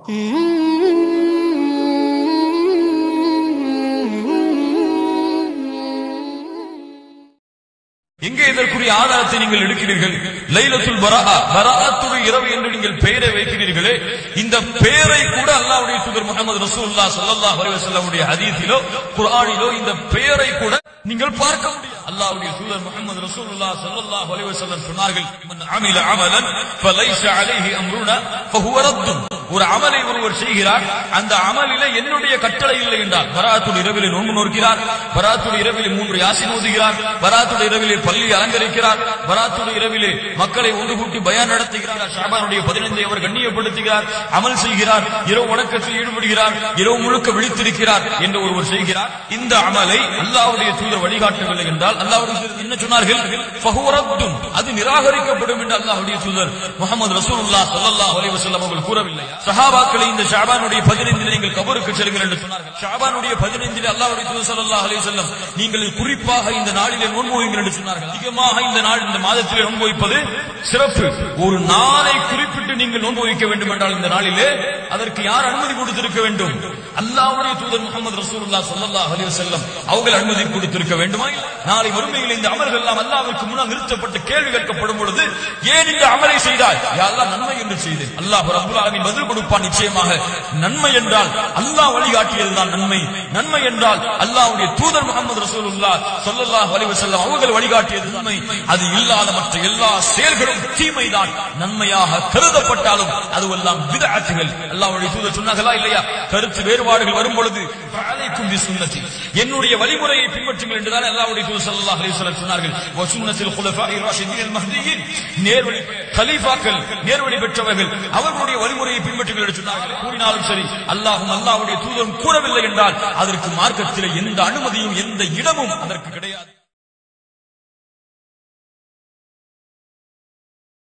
எங்கே இதற்குரிய ஆதாரத்தை நீங்கள் எடுக்கிறீர்கள் லைலத்துல் பராஅ பராஅத்துடைய இரவு என்று நீங்கள் பெயரை வைக்கிறீர்களே இந்த பெயரை கூட அல்லாஹ்வுடைய தூதர் முகமது ரசூலுல்லாஹ் ஸல்லல்லாஹு அலைஹி வஸல்லமுடைய ஹதீஸிலோ குர்ஆனிலோ இந்த பெயரை கூட நீங்கள் பார்க்க முடியாது அல்லாஹ்வுடைய தூதர் முகமது ரசூலுல்லாஹ் ஸல்லல்லாஹு அலைஹி வஸல்லம் சொன்னார்கள் மன் அமில அமலன் ஃபலைஸ அலைஹி அம்ருனா ஃபஹுவ ரத்துன் ஒரு அமலை ஒருவர் செய்கிறார் அந்த அமலில என்னுடைய கட்டளை இல்லை என்றால் பராத்துடைய இரவிலே நோன்பு நோக்கிறார் பராத்துடைய இரவிலே மூன்று யாசின் ஓதுகிறார் பராத்துடைய இரவிலே பள்ளி அலங்கரிக்கிறார் பராத்துடைய இரவிலே மக்களை ஒன்று கூட்டி பயான் நடத்துகிறார் ஷாபானுடைய பதினைந்தை அவர் கண்ணியப்படுத்துகிறார் அமல் செய்கிறார் இரவு வணக்கத்தில் ஈடுபடுகிறார் இரவு முழுக்க விழித்திருக்கிறார் என்று ஒருவர் செய்கிறார் இந்த அமலை அல்லாஹ்வுடைய தூதர் வழிகாட்டவில்லை என்றால் அல்லாஹ்வுடைய தூதர் என்ன சொன்னார்கள் ஃபஹுரத்துன் அது நிராகரிக்கப்படும் என்று அல்லாஹ்வுடைய தூதர் முகமது ரசூலுல்லாஹ் ஸல்லல்லாஹு அலைஹி வஸல்லம் அவர்கள் கூறவில்லை சஹாபாக்களை இந்த ஷாபானுடைய பதினைந்தில் நீங்கள் கபருக்கு செல்லுங்கள் என்று சொன்னார்கள் ஷாபானுடைய பதினைந்தில் அல்லாஹ்வுடைய தூதர் ஸல்லல்லாஹு அலைஹி வஸல்லம் நீங்கள் குறிப்பாக இந்த நாளிலே நோன்பு வைங்கள் என்று சொன்னார்கள் அதிகமாக இந்த நாள் இந்த மாதத்திலே நோன்பு வைப்பது சிறப்பு ஒரு நாளை குறிப்பிட்டு நீங்கள் நோன்பு வைக்க வேண்டும் என்றால் இந்த நாளிலே அதற்கு யார் அனுமதி கொடுத்திருக்க வேண்டும் அல்லாஹ்வுடைய தூதர் முகமது ரசூலுல்லாஹ் ஸல்லல்லாஹு அலைஹி வஸல்லம் அவர்கள் அனுமதி கொடுத்திருக்க வேண்டுமா நாளை வறுமையில் இந்த அமல்கள் எல்லாம் அல்லாஹ்விற்கு முன்னால் நிறுத்தப்பட்டு கேள்வி கேட்கப்படும் பொழுது ஏன் இந்த அமலை செய்தாய் யா அல்லாஹ் நன்மை என்று செய்தேன் அல்லாஹ் ரப்பல் ஆலமீன் பதில் கொடுப்பான் நிச்சயமாக நன்மை என்றால் அல்லாஹ் வழிகாட்டியதுதான் நன்மை நன்மை என்றால் அல்லாஹ்வுடைய தூதர் முகமது ரசூலுல்லாஹ் ஸல்லல்லாஹு அலைஹி வஸல்லம் அவர்கள் வழிகாட்டியது நன்மை அது இல்லாத மற்ற எல்லா செயல்களும் தீமைதான் நன்மையாக கருதப்பட்டாலும் அதுவெல்லாம் விதஆத்துகள் அல்லாஹ்வுடைய தூதர் சொன்னார்களா இல்லையா கருத்து வேறுபாடுகள் வரும் பொழுது ஃபஅலைக்கும் பிசுன்னதி என்னுடைய வழிமுறையை பின்பற்றுங்கள் என்றுதான் அல்லாஹ்வுடைய தூதர் ஸல்லல்லாஹு அலைஹி வஸல்லம் சொன்னார்கள் வ சுன்னத்தில் குலஃபாஇ ராஷிதீன் அல் மஹ்தியின் நேர்வழி கலீஃபாக்கள் நேர்வழி பெற்றவர்கள் அவர்களுடைய வழிமுறையை பின்பற்றுங்கள் என்று சொன்னார்கள் கூறினாலும் சரி அல்லாஹும் அல்லாஹ்வுடைய தூதரும் கூறவில்லை என்றால் அதற்கு மார்க்கத்தில் எந்த அனுமதியும் எந்த இடமும் அதற்கு கிடையாது